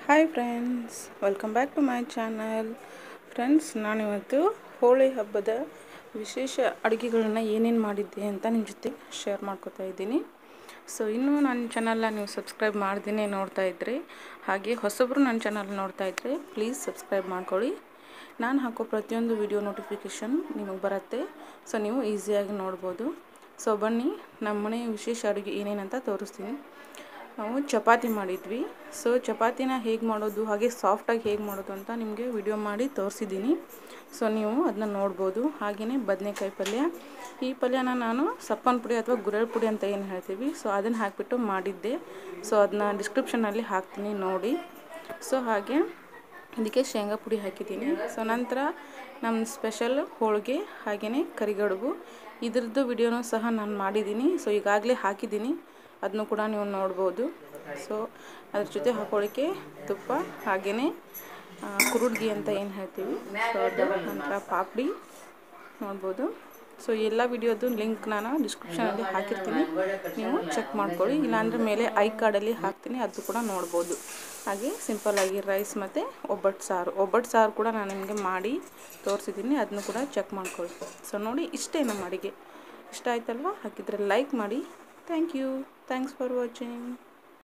hi friends welcome back to my channel friends ನಾನಿವತ್ತು ಹೋಳಿ ಹಬ್ಬದ ವಿಶೇಷ ಅಡುಗೆಗಳನ್ನ ಏನೇನು ಮಾಡಿದ್ದೆ ಅಂತ ನಿಮ್ಮ ಜೊತೆ ಶೇರ್ ಮಾಡ್ಕೊತಾ ಇದ್ದೀನಿ ಸೊ ಇನ್ನೂ ನನ್ನ ಚಾನಲ್ನ ನೀವು ಸಬ್ಸ್ಕ್ರೈಬ್ ಮಾಡ್ದೇ ನೋಡ್ತಾ ಇದ್ದರೆ ಹಾಗೆ ಹೊಸಬ್ರು ನನ್ನ ಚಾನಲ್ ನೋಡ್ತಾ ಇದ್ದರೆ ಪ್ಲೀಸ್ ಸಬ್ಸ್ಕ್ರೈಬ್ ಮಾಡ್ಕೊಳ್ಳಿ ನಾನು ಹಾಕೋ ಪ್ರತಿಯೊಂದು ವಿಡಿಯೋ ನೋಟಿಫಿಕೇಷನ್ ನಿಮಗೆ ಬರುತ್ತೆ ಸೊ ನೀವು ಈಸಿಯಾಗಿ ನೋಡ್ಬೋದು ಸೊ ಬನ್ನಿ ನಮ್ಮ ಮನೆ ವಿಶೇಷ ಅಡುಗೆ ಏನೇನಂತ ತೋರಿಸ್ತೀನಿ ನಾವು ಚಪಾತಿ ಮಾಡಿದ್ವಿ ಸೊ ಚಪಾತಿನ ಹೇಗೆ ಮಾಡೋದು ಹಾಗೆ ಸಾಫ್ಟಾಗಿ ಹೇಗೆ ಮಾಡೋದು ಅಂತ ನಿಮಗೆ ವಿಡಿಯೋ ಮಾಡಿ ತೋರಿಸಿದ್ದೀನಿ ಸೊ ನೀವು ಅದನ್ನ ನೋಡ್ಬೋದು ಹಾಗೆಯೇ ಬದನೆಕಾಯಿ ಪಲ್ಯ ಈ ಪಲ್ಯನ ನಾನು ಸಪ್ಪನ ಪುಡಿ ಅಥವಾ ಗುರೆಳ್ ಪುಡಿ ಅಂತ ಏನು ಹೇಳ್ತೀವಿ ಸೊ ಅದನ್ನು ಹಾಕಿಬಿಟ್ಟು ಮಾಡಿದ್ದೆ ಸೊ ಅದನ್ನ ಡಿಸ್ಕ್ರಿಪ್ಷನಲ್ಲಿ ಹಾಕ್ತೀನಿ ನೋಡಿ ಸೊ ಹಾಗೆ ಇದಕ್ಕೆ ಶೇಂಗಾ ಪುಡಿ ಹಾಕಿದ್ದೀನಿ ಸೊ ನಂತರ ನಮ್ಮ ಸ್ಪೆಷಲ್ ಹೋಳಿಗೆ ಹಾಗೆಯೇ ಕರಿಗಡುಬು ಇದ್ರದ್ದು ವಿಡಿಯೋನೂ ಸಹ ನಾನು ಮಾಡಿದ್ದೀನಿ ಸೊ ಈಗಾಗಲೇ ಹಾಕಿದ್ದೀನಿ ಅದನ್ನು ಕೂಡ ನೀವು ನೋಡ್ಬೋದು ಸೊ ಅದ್ರ ಜೊತೆ ಹಾಕೊಳ್ಳಿಕ್ಕೆ ತುಪ್ಪ ಹಾಗೆಯೇ ಕುರುಡ್ಗಿ ಅಂತ ಏನು ಹೇಳ್ತೀವಿ ಸೊ ಅದು ನಂತರ ಪಾಪಡಿ ನೋಡ್ಬೋದು ಸೊ ಎಲ್ಲ ವಿಡಿಯೋದು ಲಿಂಕ್ ನಾನು ಡಿಸ್ಕ್ರಿಪ್ಷನಲ್ಲಿ ಹಾಕಿರ್ತೀನಿ ನೀವು ಚೆಕ್ ಮಾಡ್ಕೊಳ್ಳಿ ಇಲ್ಲಾಂದರೆ ಮೇಲೆ ಐ ಕಾರ್ಡಲ್ಲಿ ಹಾಕ್ತೀನಿ ಅದು ಕೂಡ ನೋಡ್ಬೋದು ಹಾಗೆ ಸಿಂಪಲ್ಲಾಗಿ ರೈಸ್ ಮತ್ತು ಒಬ್ಬಟ್ಟು ಸಾರು ಒಬ್ಬಟ್ಟು ಸಾರು ಕೂಡ ನಾನು ನಿಮಗೆ ಮಾಡಿ ತೋರಿಸಿದ್ದೀನಿ ಅದನ್ನು ಕೂಡ ಚೆಕ್ ಮಾಡ್ಕೊಳ್ಳಿ ಸೊ ನೋಡಿ ಇಷ್ಟೇ ನಮ್ಮ ಅಡುಗೆ ಇಷ್ಟ ಆಯ್ತಲ್ವ ಹಾಕಿದರೆ ಲೈಕ್ ಮಾಡಿ thank you thanks for watching